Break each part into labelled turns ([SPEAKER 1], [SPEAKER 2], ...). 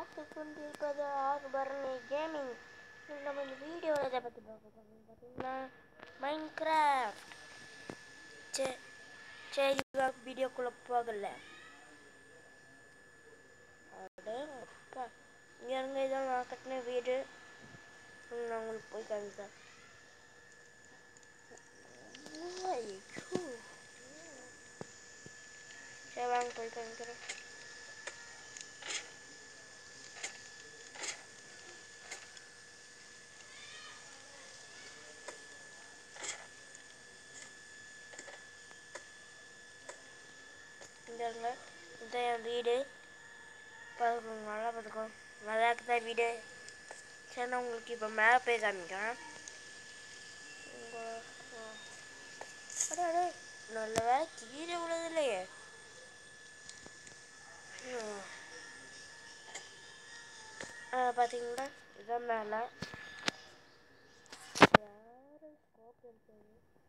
[SPEAKER 1] பார்த்து கொண்டிருப்பது ஆகுபரணி கேமிங் நம்ம இந்த வீடியோவில் எதை பற்றி பார்க்க போகிறோம் பார்த்தீங்கன்னா மைன்கிராஃப்ட் சரி சரி வீடியோக்குள்ளே போகல அடே அப்பா இங்கே இருங்க இதான் நான் கட்டின வீடு ம், நான் உங்களுக்கு போய் காமிக்கிறேன் ஐயோ. சரி வாங்க போய் காமிக்கிறேன் இங்க இருங்க இதான் என் வீடு பார்த்துக்கோங்க நல்லா பார்த்துக்கோ நல்லா இருக்குதா வீடு சரி நான் உங்களுக்கு இப்போ மேலே போய் காமிக்கிறேன் இங்க, ஆ. அடே அடே நல்ல வேலை கீழே விழுது இல்லையே ம். ஆ, பார்த்தீங்களா இதான் மேலே யாரு ஸ்கோப் எடுத்தது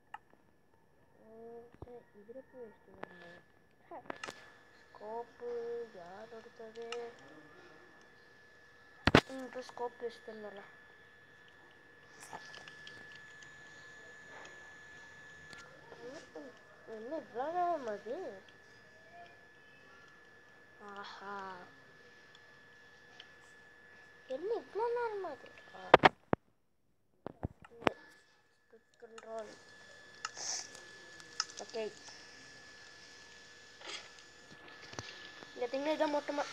[SPEAKER 1] ம், சரி இதில் போய் வச்சுட்டு வரணும் ஸ்கோப்பு யார் எடுத்தது ம் இப்போ ஸ்கோப் வச்சுட்டு வந்துடலாம் ம்ம். என்ன இவ்வளோ நேரம் அது ஆஹா என்ன இவ்வளோ நேரம் அது கண்ட்ரோல் ஓகே இந்த திங்க இதான் மொத்தமா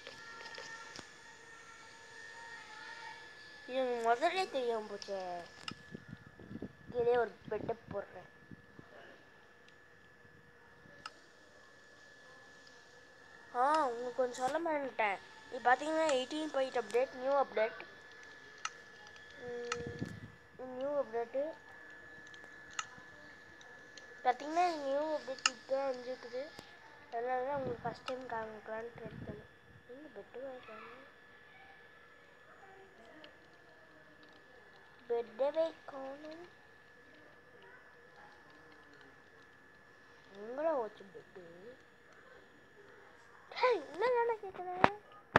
[SPEAKER 1] இது முதல்ல தெரியாம போச்சே கீழே ஒரு பெட்டை போடுறேன் ஆ உங்களுக்கு கொஞ்சம் சொல்ல மாட்டேன் இது பார்த்தீங்கன்னா eighteen point update new update new update பார்த்தீங்கன்னா நியூ அப்டேட் இப்போ வந்துருக்குது அதனால தான் உங்களுக்கு ஃபஸ்ட் டைம் காமிக்கலான்னு ட்ரை பண்ணேன் எங்கே பெட்டு வைக்காம பெட்டை வைக்கணும் எங்கடா வச்சு பெட்டு என்ன தானே கேட்குறேன்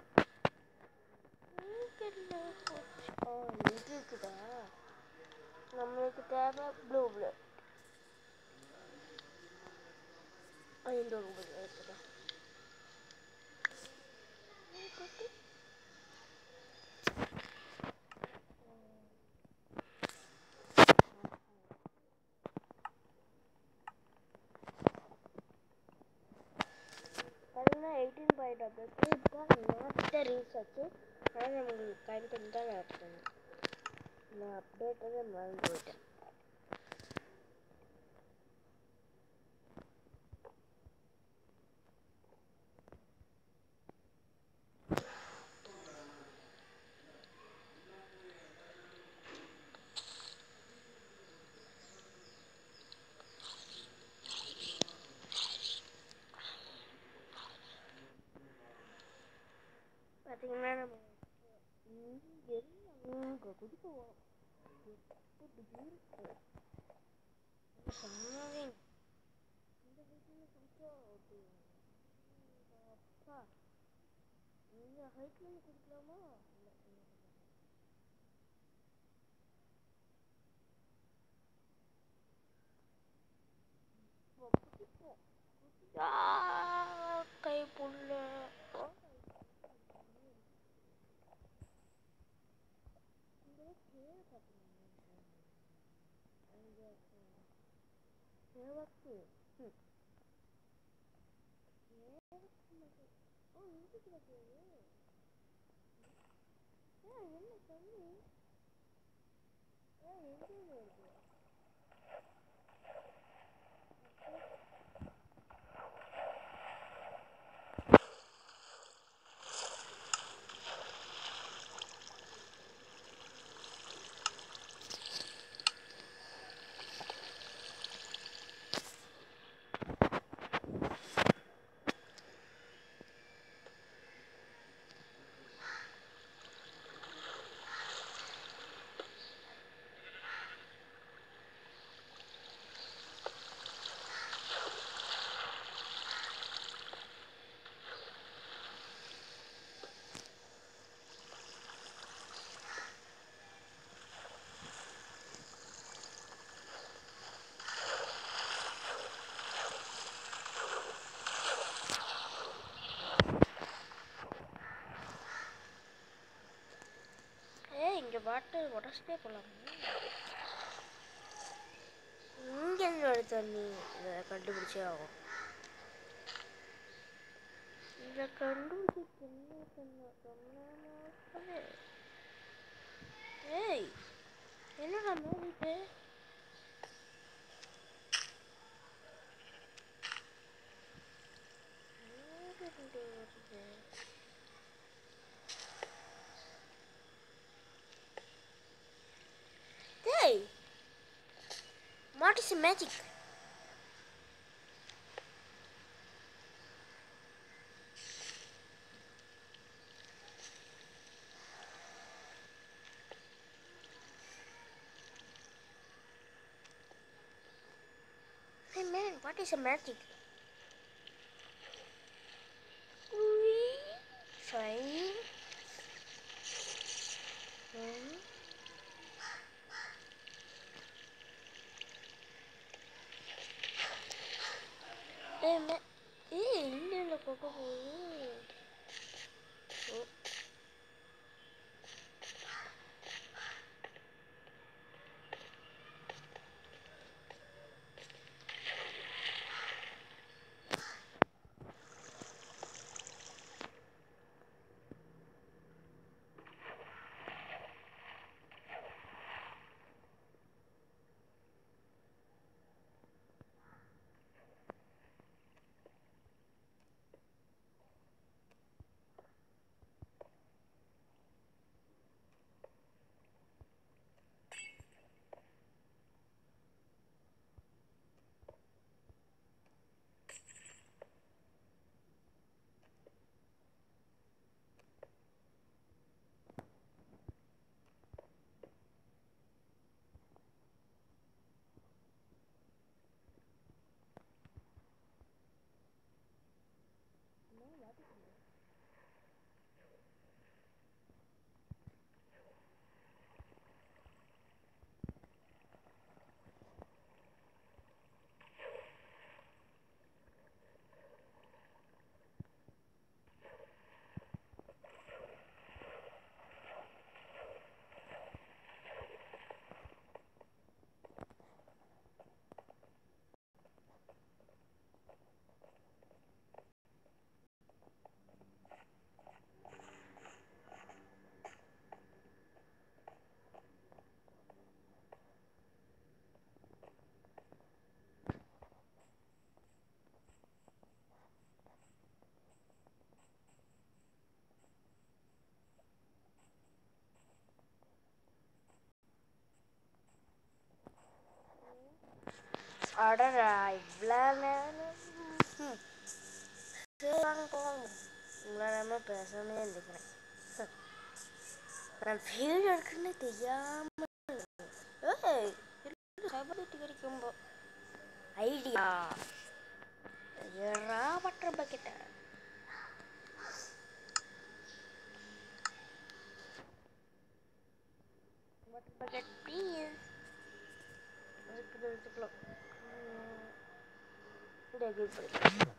[SPEAKER 1] இங்கே போச்சு ஆ இது இருக்குதா நம்மளுக்கு தேவை ப்ளூ ப்ளூ இந்த ஒரு ப்ளூ இருக்குதா பார்த்தீங்கன்னா எயிட்டீன் பாயிண்ட் அப்டேட் இப்போ நான் ரீல்ஸ் ஆச்சு ஆனால் நம்மளுக்கு கண்டென்ட் தான் நடத்தணும் நான் அப்டேட் வந்து மறந்து போயிட்டேன் பார்த்தீங்கன்னா நம்ம இங்கே அங்கே குதிப்போம் எப்படி இருக்கு சொன்னாவே இந்த வீட்டில் குதிச்சா அப்படி அப்பா இந்த ஹைட்ல இருந்து குதிக்கலாமா இல்லை குதிப்போம் குதிச்சா கை புல்ல சேவக்கு ம். சேவக்கு மகள். ஓ இங்க கிடக்கு ஏ என்ன தண்ணி ஏ எங்க வருது பாட்டு உடச்சிட்டே போகலாம் இங்கேருந்து எடுத்த தண்ணி இதை கண்டுபிடிச்சே ஆகும் இதை கண்டுபிடிச்சு என்ன பண்ண சொன்னாலே ஏய் என்னடா மூடிட்டு மூடிட்டு வருது Hey! What is magic? Hey man, what is a magic? Wee, shine. Hmm. ஏய் மே- ஏய் இல்லை இல்லை கொக்க போகுது ஓ. அடடா இவ்வளோ நேரம் ம். சரி வாங்க போவாங்க இவ்வளோ நேரமாக பேசாமே இருந்துக்கிறேன் ஹம். நான் வீடு இருக்குன்னு தெரியாம ஏய் சபரிட்டி கிடைக்கும் ஐடியா ஏறா பட்டுற பக்கெட்ட வாட்டர் பக்கெட் ப்ளீஸ் அதுக்கு எடுத்துக்கலாம் இந்த எகிரி படிக்கலாம்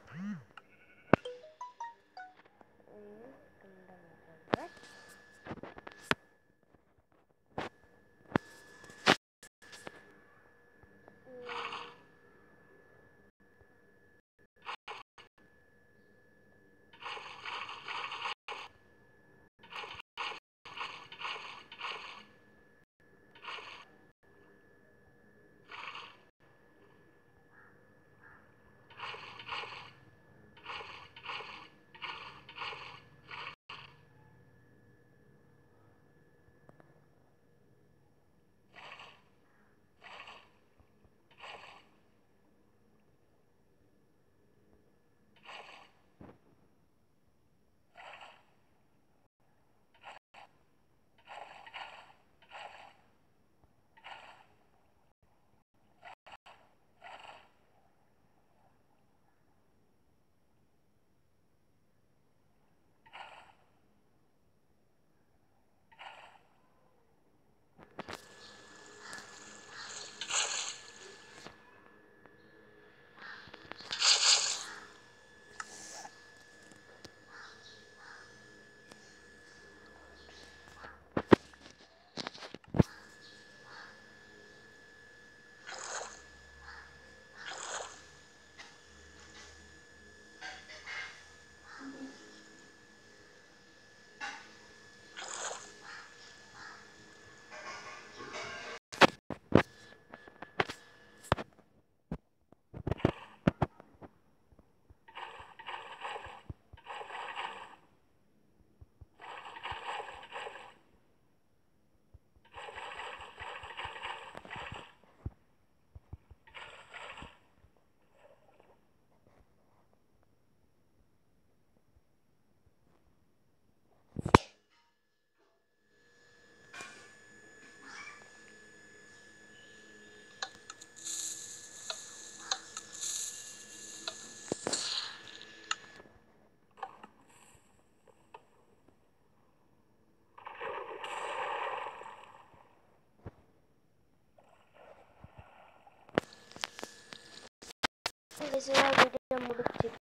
[SPEAKER 1] வீடியோ முடிச்சு